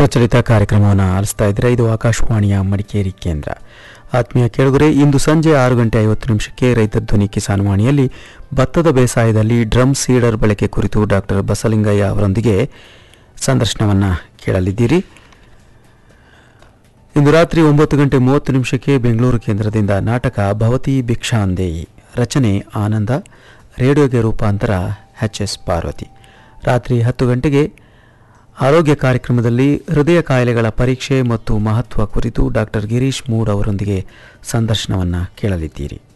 ಪ್ರಚಲಿತ ಕಾರ್ಯಕ್ರಮವನ್ನು ಆಲಿಸ್ತಾ ಇದ್ದರೆ ಇದು ಆಕಾಶವಾಣಿಯ ಮಡಿಕೇರಿ ಕೇಂದ್ರ ಆತ್ಮೀಯ ಕೇಳುಗರೆ ಇಂದು ಸಂಜೆ ಆರು ಗಂಟೆ ಐವತ್ತು ನಿಮಿಷಕ್ಕೆ ರೈತ ಧ್ವನಿ ಕಿಸಾನ್ ವಾಣಿಯಲ್ಲಿ ಭತ್ತದ ಬೇಸಾಯದಲ್ಲಿ ಡ್ರಮ್ ಸೀಡರ್ ಬಳಕೆ ಕುರಿತು ಡಾಕ್ಟರ್ ಬಸಲಿಂಗಯ್ಯ ಅವರೊಂದಿಗೆ ಸಂದರ್ಶನವನ್ನು ಕೇಳಲಿದ್ದೀರಿ ಇಂದು ರಾತ್ರಿ ಒಂಬತ್ತು ಗಂಟೆ ಮೂವತ್ತು ನಿಮಿಷಕ್ಕೆ ಬೆಂಗಳೂರು ಕೇಂದ್ರದಿಂದ ನಾಟಕ ಭವತಿ ಭಿಕ್ಷಾಂದೇಯಿ ರಚನೆ ಆನಂದ ರೇಡಿಯೋಗೆ ರೂಪಾಂತರ ಎಚ್ ಎಸ್ ಪಾರ್ವತಿ ರಾತ್ರಿ ಹತ್ತು ಗಂಟೆಗೆ ಆರೋಗ್ಯ ಕಾರ್ಯಕ್ರಮದಲ್ಲಿ ಹೃದಯ ಕಾಯಿಲೆಗಳ ಪರೀಕ್ಷೆ ಮತ್ತು ಮಹತ್ವ ಕುರಿತು ಡಾಕ್ಟರ್ ಗಿರೀಶ್ ಮೂಡ್ ಅವರೊಂದಿಗೆ ಸಂದರ್ಶನವನ್ನು ಕೇಳಲಿದ್ದೀರಿ